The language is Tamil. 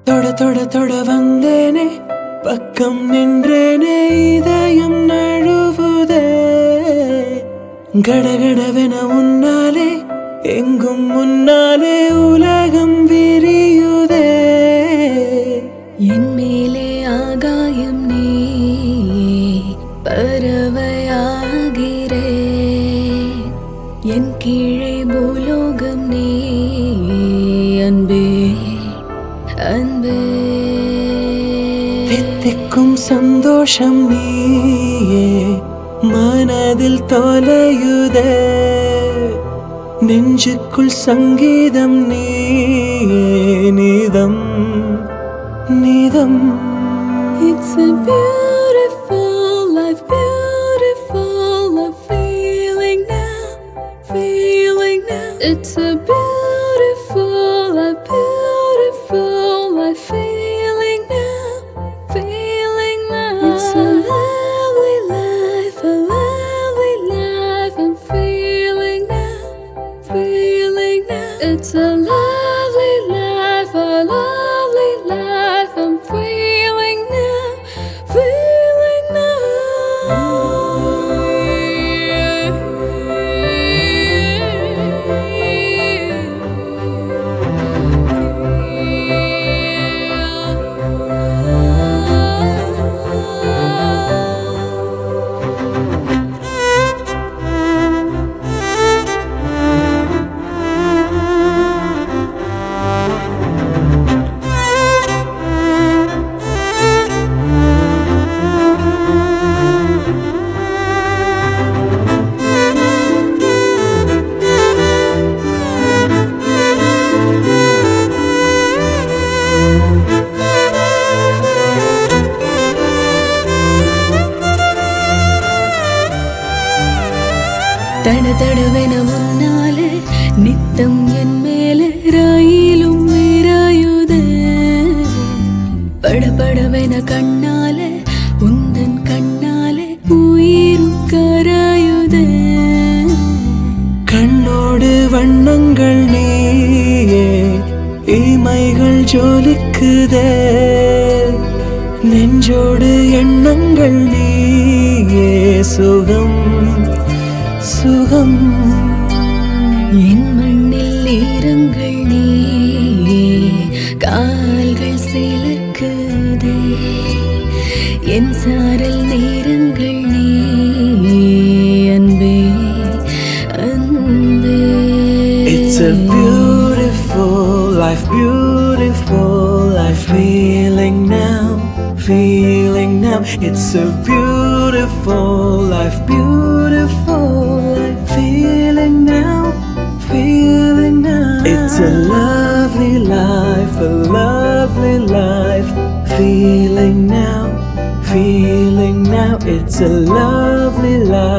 தொட தொட தொட வந்தேனே பக்கம் நின்றேனே இதயம் நழுவுதே கடகடவென உன்னாலே எங்கும் முன்னாலே உலகம் விரியுதே என் மேலே ஆகாயம் நீ பறவையாகிறே என் கீழே பூலோகம் நீ அன்பே அன்பே தித்திக்கும் சந்தோஷம் நீயே மனதில் தொலையுதே நெஞ்சுக்குள் சங்கீதம் நீயே நீதம் நீதம் It's a beautiful life, beautiful life, feeling now, feeling now. It's a beautiful life, beautiful life, feeling now, feeling now. It's a lovely life, a lovely life, I'm feeling now, feeling now. It's a lovely life, a lovely life, I'm feeling now, feeling now. தட தடவென முன்னாலே நித்தம் என் மேலே ரயிலும் விரையுதே படபடவென கண்ணாலே உந்தன் கண்ணாலே உயிரும் கரையுதே கண்ணோடு வண்ணங்கள் நீயே இமைகள் ஜொலிக்குதே நெஞ்சோடு எண்ணங்கள் நீயே சுகம் சுகம் என் மண்ணில் ஈரங்கள் நீ கால்கள் சிலக்குதே என் சாரல் நேரங்கள் நீ அன்பே அன்பே It's a beautiful life, beautiful life, feeling now, feeling now. It's a beautiful life, beautiful life, feeling now, feeling now. It's a lovely life, a lovely life, feeling now, feeling now. It's a lovely life.